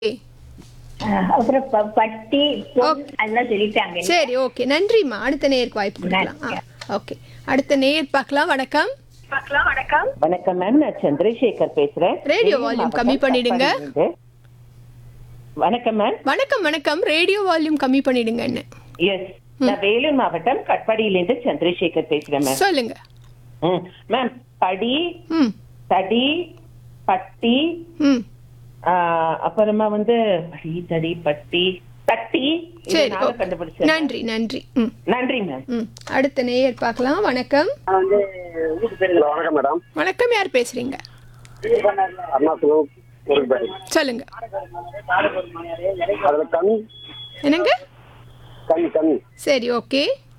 அஹ் அப்புறம் ப- பட்டி பொன் அதெல்லாம் சொல்லிட்டாங்க சரி ஓகே நன்றிம்மா அடுத்த நேருக்கு வாய்ப்பு கொடுக்கலாம் ஆ ஓகே அடுத்த நேயர் பார்க்கலாம் வணக்கம் வணக்கம் மேம் நான் சந்திரசேகர் பேசுறேன் ரேடியோ வால்யூம் கம்மி பண்ணிடுங்க கட்பாடியிலிருந்து. வணக்கம் மேம் வணக்கம் வணக்கம் ரேடியோ வால்யூம் கம்மி பண்ணிடுங்கன்னு எஸ் நான் வேலூர் மாவட்டம் கட்பாடியிலிருந்து சந்திரசேகர் பேசுறேன் மேம் சொல்லுங்க ம். மேம் படி ம் தடி பட்டி ம் ஆ, அப்புறமா வந்து படி தடி பட்டி தட்டி இது சரி நானும் ஓகே கண்டுபிடிச்சேன் நன்றி நன்றி ம் நன்றி மேம் ம் அடுத்த நேயர் பார்க்கலாம் வணக்கம் ஹலோ வணக்கம் மேடம் வணக்கம் யார் பேசுறீங்க அருணாச்சலம் கோவில்பேட்டை சொல்லுங்க அதுல கண் என்னங்க கண் கண் சரி ஓகே